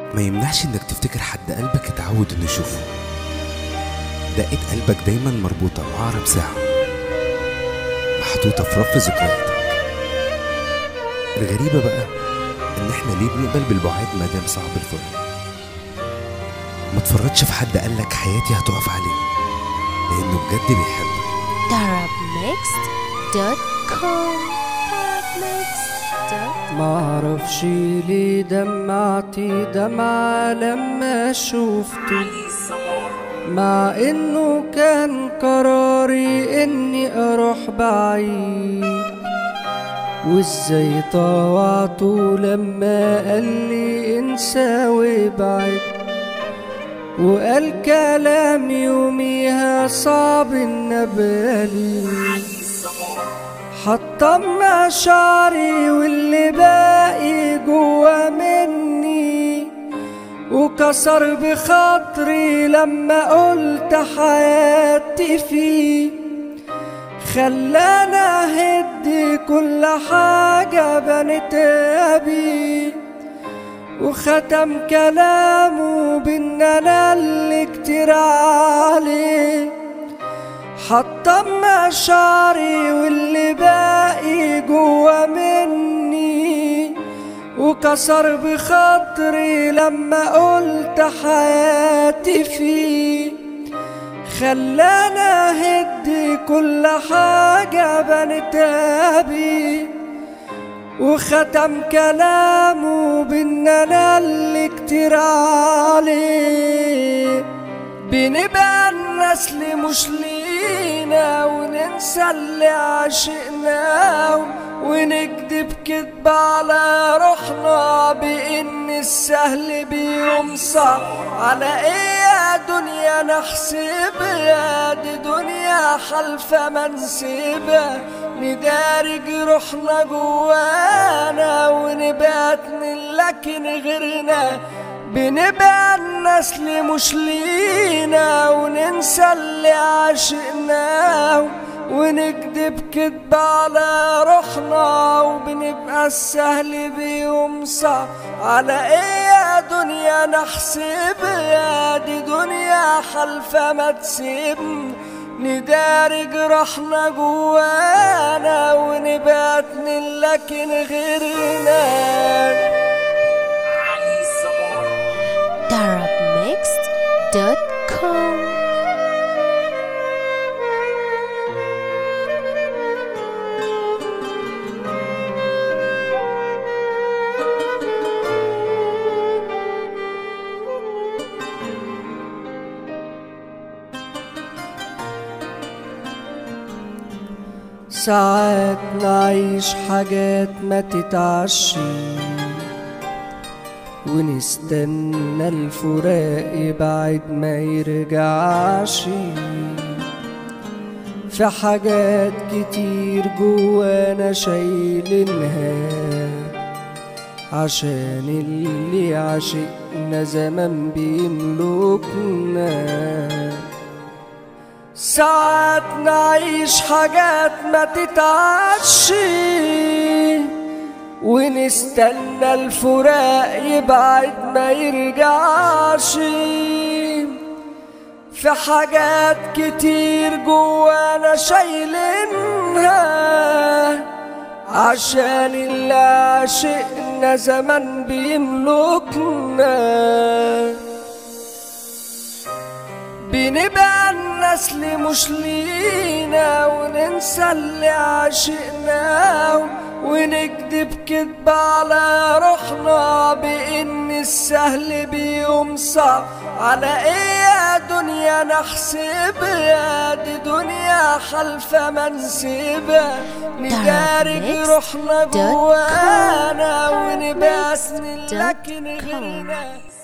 ما يمنعش انك تفتكر حد قلبك اتعود انه يشوفه دقة قلبك دايما مربوطة بأقرب ساعة محطوطة في رف ذكرياتك الغريبة بقى إن إحنا ليه بنقبل بالبعاد ما دام صعب الفراق ما تفرطش في حد قالك حياتي هتقف عليه لأنه بجد بيحبك darabmixed.com darabmixed.com معرفش ليه دمعتي دمعة لما شفته مع انه كان قراري اني اروح بعيد وازاي طوعته لما قال لي انسى وابعد وقال كلام يوميها صعب النبالي حطم مشاعري واللي باقي جوا مني وكسر بخاطري لما قلت حياتي فيه خلانا اهد كل حاجة بنت أبي وختم كلامه بإن أنا اللي كتير عليه حطم مشاعري واللي باقي جوا مني وكسر بخاطري لما قلت حياتي فيه خلانا اهد كل حاجة بنت أبي وختم كلامه بإن أنا اللي كتير عليه بنبقى النسل مش لينا وننسى اللي عشقناه ونكذب كدب على روحنا بإن السهل بيمصع على إيه يا دنيا نحسبها دي دنيا حلفة منسبة ندارج روحنا جوانا ونبات لكن غيرنا بنبقى النسل مش لينا وننسى اللي عشقناه ونكذب كدب على روحنا وبنبقى السهل بيمصع على ايه يا دنيا نحسبها دي دنيا حلفة ما تسيبنا ندارج روحنا جوانا ونبات لكن غيرنا darabmixed.com ساعات نعيش حاجات ما تتعشي ونستنى الفراق يبعد ما يرجعش في حاجات كتير جوانا شايلينها عشان اللي عشقنا زمان بيملكنا ساعات نعيش حاجات ما تتعشي ونستنى الفراق يبعد ما يرجعش في حاجات كتير جوانا شايلينها عشان اللي عشقنا زمان بيملكنا بنبقى النسل مش لينا وننسى اللي عشقناه ونكذب كدب على روحنا بإن السهل بيمصع على إيه يا دنيا نحسبها دي دنيا حلفة منسبة ندارج روحنا جوانا ونبقى سنين لكن غيرنا